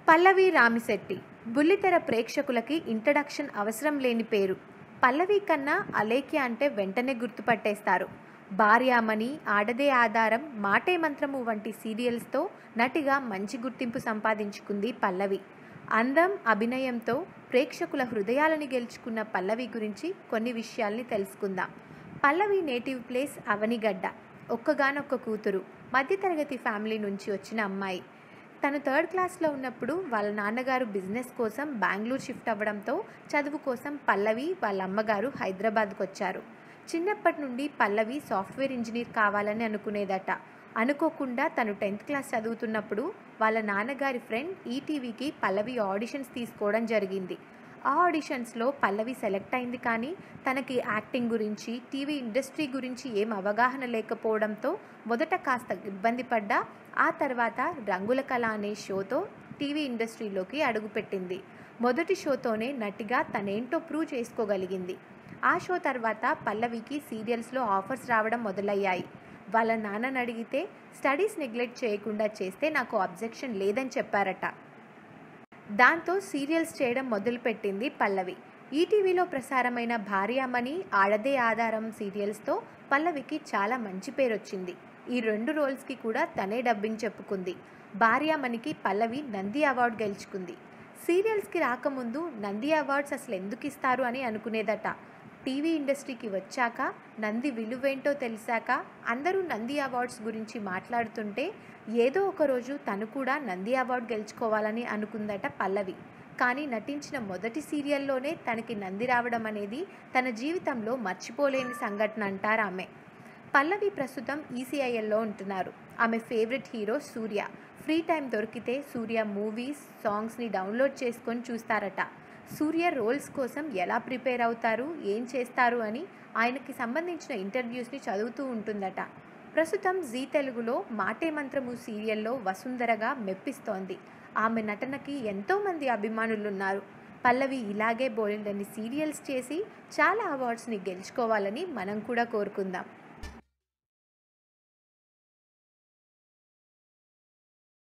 పల్లవి రామిశెట్టి బుల్లితెర ప్రేక్షకులకి ఇంట్రడక్షన్ అవసరం లేని పేరు పల్లవి కన్నా అలేఖ్య అంటే వెంటనే గుర్తుపట్టేస్తారు భార్యామణి ఆడదే ఆధారం మాటే మంత్రము వంటి సీరియల్స్తో నటిగా మంచి గుర్తింపు సంపాదించుకుంది పల్లవి అందం అభినయంతో ప్రేక్షకుల హృదయాలను గెలుచుకున్న పల్లవి గురించి కొన్ని విషయాల్ని తెలుసుకుందాం పల్లవి నేటివ్ ప్లేస్ అవనిగడ్డ ఒక్కగానొక్క కూతురు మధ్యతరగతి ఫ్యామిలీ నుంచి వచ్చిన అమ్మాయి తను థర్డ్ క్లాస్లో ఉన్నప్పుడు వాళ్ళ నాన్నగారు బిజినెస్ కోసం బెంగళూరు షిఫ్ట్ అవ్వడంతో చదువు కోసం పల్లవి వాళ్ళ అమ్మగారు హైదరాబాద్కు వచ్చారు చిన్నప్పటి నుండి పల్లవి సాఫ్ట్వేర్ ఇంజనీర్ కావాలని అనుకునేదట అనుకోకుండా తను టెన్త్ క్లాస్ చదువుతున్నప్పుడు వాళ్ళ నాన్నగారి ఫ్రెండ్ ఈటీవీకి పల్లవి ఆడిషన్స్ తీసుకోవడం జరిగింది ఆ ఆడిషన్స్లో పల్లవి సెలెక్ట్ అయింది కానీ తనకి యాక్టింగ్ గురించి టీవీ ఇండస్ట్రీ గురించి ఏం అవగాహన లేకపోవడంతో మొదట కాస్త ఇబ్బంది పడ్డా ఆ తర్వాత రంగుల కళ అనే షోతో టీవీ ఇండస్ట్రీలోకి అడుగుపెట్టింది మొదటి షోతోనే నటిగా తనేంటో ప్రూవ్ చేసుకోగలిగింది ఆ షో తర్వాత పల్లవికి సీరియల్స్లో ఆఫర్స్ రావడం మొదలయ్యాయి వాళ్ళ నాన్నని అడిగితే స్టడీస్ నెగ్లెక్ట్ చేయకుండా చేస్తే నాకు అబ్జెక్షన్ లేదని చెప్పారట దాంతో సీరియల్స్ చేయడం మొదలుపెట్టింది పల్లవి ఈటీవీలో ప్రసారమైన భార్యామణి ఆడదే ఆధారం సీరియల్స్తో పల్లవికి చాలా మంచి పేరు వచ్చింది ఈ రెండు రోల్స్కి కూడా తనే డబ్బింగ్ చెప్పుకుంది భార్యామణికి పల్లవి నంది అవార్డు గెలుచుకుంది సీరియల్స్కి రాకముందు నంది అవార్డ్స్ అసలు ఎందుకు ఇస్తారు అని అనుకునేదట టీవీ ఇండస్ట్రీకి వచ్చాక నంది విలువేంటో తెలిసాక అందరూ నంది అవార్డ్స్ గురించి మాట్లాడుతుంటే ఏదో ఒక రోజు తను కూడా నంది అవార్డు గెలుచుకోవాలని అనుకుందట పల్లవి కానీ నటించిన మొదటి సీరియల్లోనే తనకి నంది రావడం అనేది తన జీవితంలో మర్చిపోలేని సంఘటన అంటారు ఆమె పల్లవి ప్రస్తుతం ఈసీఐఎల్లో ఉంటున్నారు ఆమె favourite hero Suriya free time దొరికితే సూర్య మూవీస్ సాంగ్స్ని డౌన్లోడ్ చేసుకొని చూస్తారట సూర్య రోల్స్ కోసం ఎలా ప్రిపేర్ అవుతారు ఏం చేస్తారు అని ఆయనకి సంబంధించిన ఇంటర్వ్యూస్ని చదువుతూ ఉంటుందట ప్రస్తుతం జీ తెలుగులో మాటే మంత్రము సీరియల్లో వసుంధరగా మెప్పిస్తోంది ఆమె నటనకి ఎంతోమంది అభిమానులున్నారు పల్లవి ఇలాగే బోల్డని సీరియల్స్ చేసి చాలా అవార్డ్స్ని గెలుచుకోవాలని మనం కూడా కోరుకుందాం